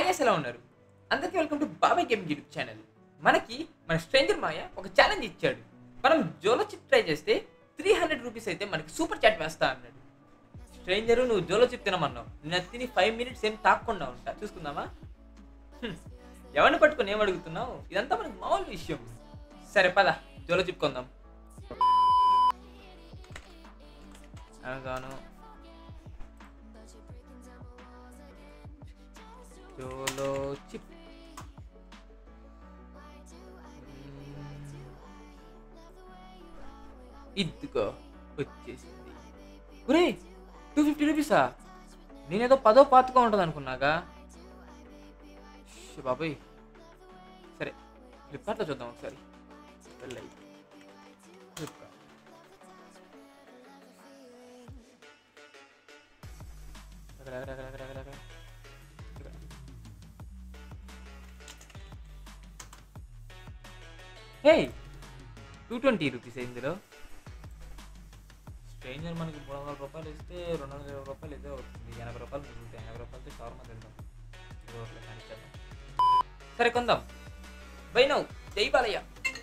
Guys ఎలా ఉన్నారు అందరికీ welcome to Babai gaming YouTube channel మనకి మన స్ట్రేంజర్ మాయ ఒక ఛాలెంజ్ ఇచ్చాడు మనం జోలో చిప్ ట్రై చేస్తే త్రీ హండ్రెడ్ రూపీస్ అయితే మనకి సూపర్ చాట్ వేస్తా అన్నాడు స్ట్రేంజర్ నువ్వు జోలో చిప్ తినమన్నావు నేను తిని ఫైవ్ మినిట్స్ ఏం తాకుండా ఉంటా చూసుకుందామా హ్మ్. ఎవరిని పట్టుకొని ఏం అడుగుతున్నావు ఇదంతా మనకి మామూలు విషయం సరే పద జోలో చిప్ కొందాం అనగాను జోలో చిప్ ఇదిగో వచ్చేసింది ఒరే టూ ఫిఫ్టీ రూపీసా నేనేదో పదో పాతగా ఉంటుంది అనుకున్నాగా ష్ బాబాయ్ సరే ఫ్లిప్కార్ట్లో చూద్దాం ఒకసారి వెళ్ళాయి ఫ్లిప్కార్ట్ అక్కడ, అక్కడ, అక్కడ, అక్కడ, అక్కడ, అక్కడ. ఇక్కడ. హే టూ ట్వంటీ రూపీస్ ఇందులో స్ట్రేంజర్ మనకి మూడు వందల రూపాయలు ఇస్తే రెండు వందల ఇరవై రూపాయలు ఇదే అవుతుంది ఎనభై రూపాయలు మిగులుతాయి ఎనభై రూపాయలతో షవర్మా తిందాం ఏదో ఒకటి కానిచ్చేద్దాం. సరే కొందాం బై నౌ జై బాలయ్య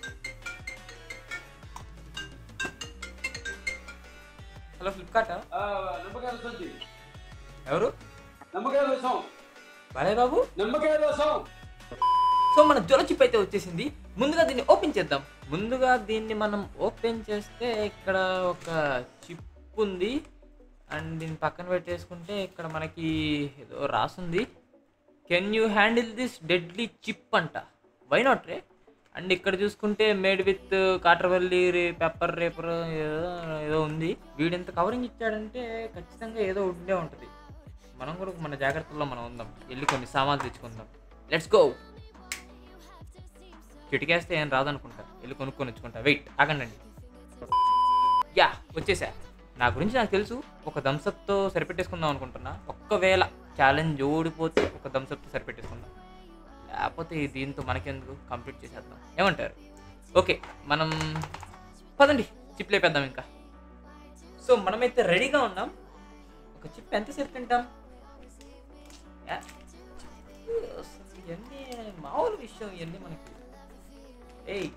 హలో ఫ్లిప్కార్టా ఆ, నిమ్మకాయ రసం చెయ్యి. ఎవరు నిమ్మకాయ రసం బాలయ్య బాబు నిమ్మకాయ రసం సో మన జొల చిప్ అయితే వచ్చేసింది ముందుగా దీన్ని ఓపెన్ చేద్దాం ముందుగా దీన్ని మనం ఓపెన్ చేస్తే ఇక్కడ ఒక చిప్ ఉంది అండ్ దీన్ని పక్కన పెట్టేసుకుంటే ఇక్కడ మనకి ఏదో రాసుంది can you handle this deadly chip అంట వై నాట్ రే అండ్ ఇక్కడ చూసుకుంటే మేడ్ విత్ కాటర్వల్లి పెప్పర్ రేపర్ ఏదో ఏదో ఉంది వీడు ఎంత కవరింగ్ ఇచ్చాడంటే ఖచ్చితంగా ఏదో ఉండే ఉంటుంది మనం కూడా మన జాగ్రత్తల్లో మనం ఉందాం వెళ్ళి కొన్ని సామాన్లు తెచ్చుకుందాం లెట్స్ గో చిటికేస్తే ఏం రాదనుకుంటా వెళ్ళి కొనుక్కొని వచ్చుకుంటా వెయిట్ ఆగండి యా వచ్చేసా నా గురించి నాకు తెలుసు ఒక థమ్స్అప్తో సరిపెట్టేసుకుందాం అనుకుంటున్నా ఒక్కవేళ ఛాలెంజ్ ఓడిపోతే ఒక థమ్స్అప్తో సరిపెట్టేసుకుందాం లేకపోతే దీంతో మనకెందుకు కంప్లీట్ చేసేద్దాం ఏమంటారు ఓకే మనం పదండి చిప్ లేపేద్దాం ఇంకా సో మనమైతే రెడీగా ఉన్నాం ఒక చిప్ ఎంతసేపు తింటాం యా, చిప్ అసలు ఇవన్నీ మామూలు విషయం ఇవన్నీ మనకి ఏయ్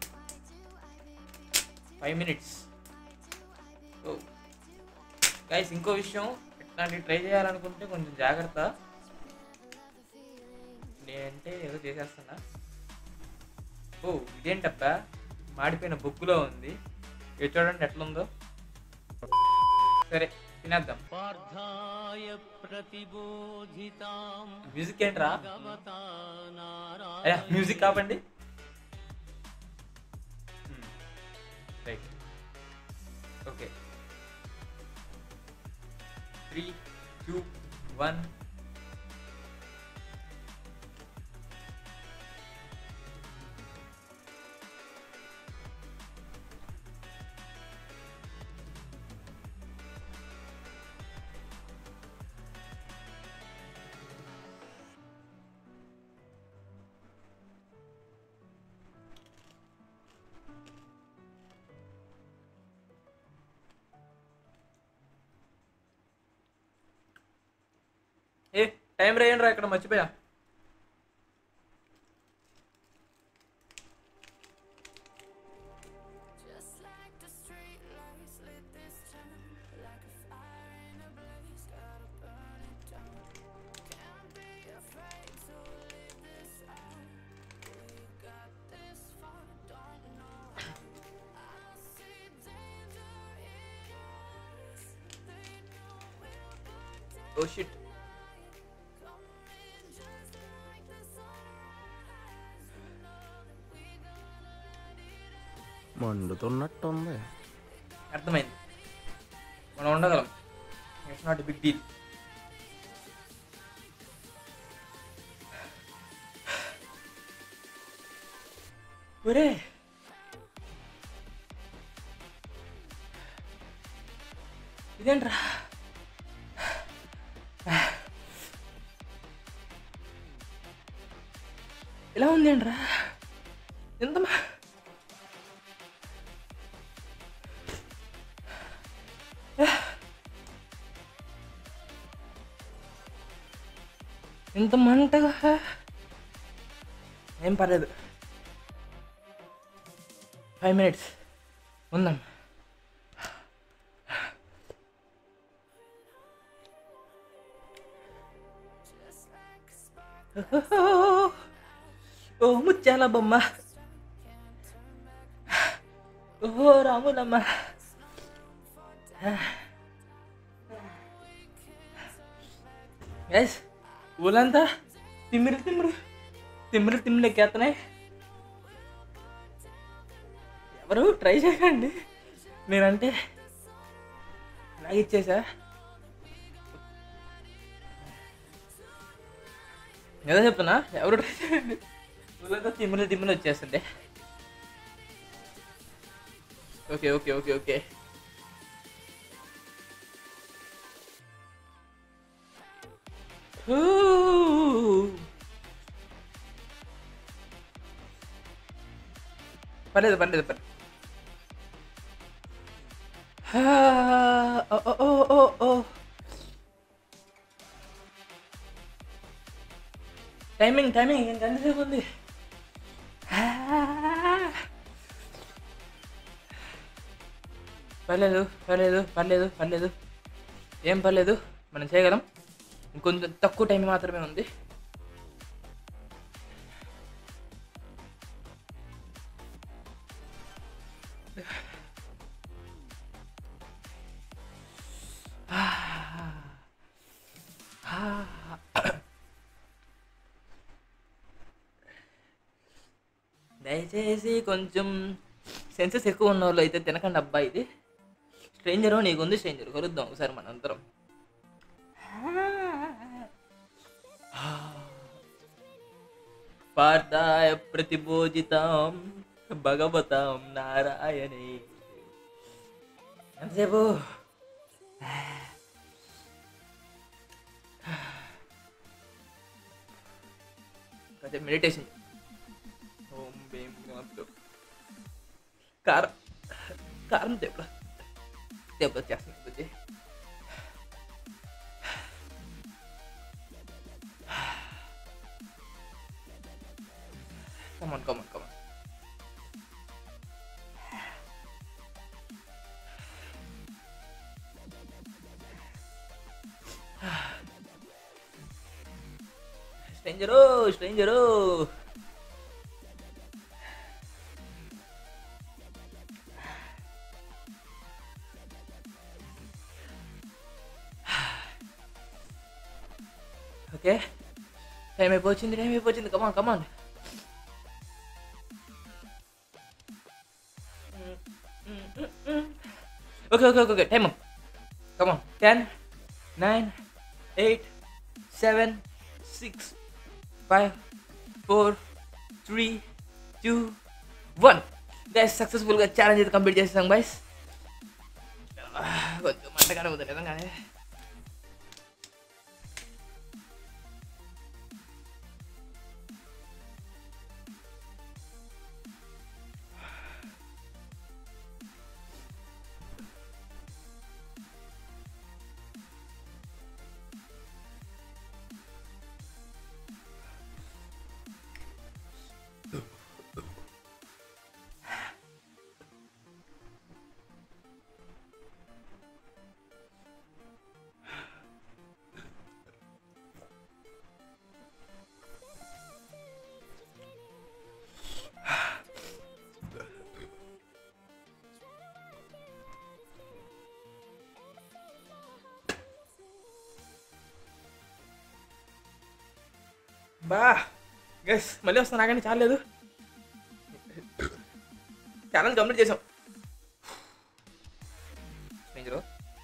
ఫైవ్ మినిట్స్ ఓ గైస్ ఇంకో విషయం ఇట్లాంటివి ట్రై చేయాలనుకుంటే కొంచెం జాగ్రత్త నేనంటే ఏదో చేసేస్తున్నా ఓ ఇదేంటబ్బా మాడిపోయిన బొగ్గులో ఉంది ఇది చూడండి ఎట్లుందో సరే తినేద్దాం పార్థాయ ప్రతిబోధితాం మ్యూజిక్ ఏంట్రా భగవతా అయ్యా మ్యూజిక్ కాపండి right okay three two one ఏ టైం రాయండి రా ఇక్కడ మర్చిపోయా Just like the street lights lit this town Like a fire in a blaze, gotta burn it down Can't be afraid to leave this out We got this far, don't know how I see danger in your eyes They know we'll burn down oh shit Coming just like the sunrise You know that we gonna light it up మండుతున్నట్టుంది అర్థమైంది మనం ఉండగలం it's not big deal ఒరే ఇదేంట్రా ఇలా ఉందేంట్రా ఎంత మా- ఇంత మంటగా ఏం పర్లేదు ఫైవ్ మినిట్స్ ఉందాం ఓ ముత్యాల బొమ్మ ఓ రాములమ్మ ఎస్ ఊళ్ళంతా తిమ్మిరి తిమ్మిరి తిమ్మిరి తిమ్మిరి ఎక్కేస్తున్నాయి ఎవరు ట్రై చేయకండి నేనంటే నాకు ఇచ్చేసా ఏదో చెప్తున్నా ఎవరు ట్రై చేయండి ఊళ్ళంతా తిమ్మిరి తిమ్మిరి వచ్చేస్తుండే ఓకే ఓకే ఓకే ఓకే పర్లేదు పర్లేదు పర్లేదు ఓ ఓ ఓ ఓ టైమింగ్ టైమింగ్ ఇంకా ఎంతసేపు ఉంది పర్లేదు పర్లేదు పర్లేదు పర్లేదు ఏం పర్లేదు మనం చేయగలం ఇంకొంచెం తక్కువ టైం మాత్రమే ఉంది దయచేసి కొంచెం సెన్సెస్ ఎక్కువ ఉన్న వాళ్ళు అయితే తినకండి అబ్బా ఇది స్ట్రేంజర్ నీకుంది స్ట్రేంజర్ కలుద్దాం ఒకసారి మనందరం పార్థాయ ప్రతిబోధితాం భగవతాం నారాయణే ఎంతసేపు కొంచెం మెడిటేషన్ ఓం భీం గణపతి కారం కారం దెబ్బ దెబ్బ చేస్తుంది బుద్ధి Come on, come on, come on. Stranger stranger okay time అయిపోయింది టైం అయిపోయింది come on come on okay okay okay okay time come on ten nine eight seven six five four three two one guys సక్సెస్ఫుల్గా challenge అయితే complete చేస్తాం guys కొంచెం మంటగానే ఉంది నిజంగానే బా గస్ మళ్ళీ వస్తాను నాకని చాలేదు ఛానల్ కంప్లీట్ చేసాం స్ట్రేంజరు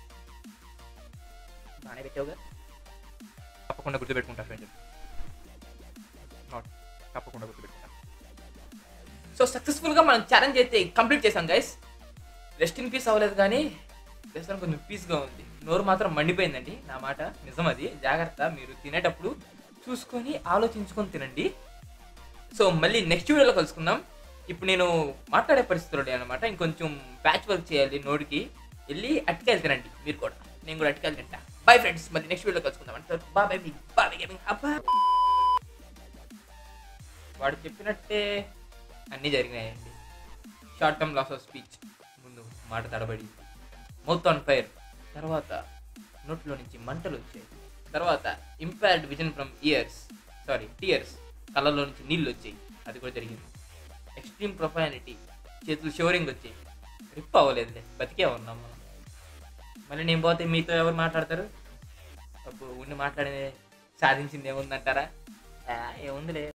బాగానే పెట్టావుగా తప్పకుండా గుర్తుపెట్టుకుంటా ఫ్రెండ్ నాట్ తప్పకుండా గుర్తుపెట్టుకుంటా సో సక్సెస్ఫుల్గా మనం ఛాలెంజ్ అయితే కంప్లీట్ చేసాం గైస్ రెస్ట్ ఇన్ పీస్ అవ్వలేదు కానీ ప్రస్తుతం కొంచెం పీస్గా ఉంది నోరు మాత్రం మండిపోయిందండి నా మాట నిజం అది జాగ్రత్త మీరు తినేటప్పుడు చూసుకొని ఆలోచించుకొని తినండి సో మళ్ళీ నెక్స్ట్ వీడియోలో కలుసుకుందాం ఇప్పుడు నేను మాట్లాడే పరిస్థితులు అనమాట ఇంకొంచెం ప్యాచ్ వర్క్ చేయాలి నోటికి వెళ్ళి అట్టికాయలు తినండి మీరు కూడా నేను కూడా అట్టికాయలు తింటా బై ఫ్రెండ్స్ మళ్ళీ నెక్స్ట్ వీడియో కలుసుకుందాం అంటే బాబాయ్ మీ బాబాయ్ గేమింగ్ అబ్బా వాడు చెప్పినట్టే అన్నీ జరిగినాయండి short term loss of speech ముందు మాట తడబడి మౌత్ ఆన్ ఫైర్ తర్వాత నోట్లో నుంచి మంటలు వచ్చాయి తర్వాత impact vision from years sorry tears కళ్ళలో నుంచి నీళ్ళు వచ్చాయి అది కూడా జరిగింది ఎక్స్ట్రీమ్ ప్రొఫానిటీ చేతులు షోరింగ్ వచ్చాయి రిప్ అవ్వలేదులే బతికే ఉన్నాం మనం మళ్ళీ నేను పోతే మీతో ఎవరు మాట్లాడతారు అప్పుడు ఉండి మాట్లాడే సాధించింది ఏముందంటారా ఆ, ఏముందిలే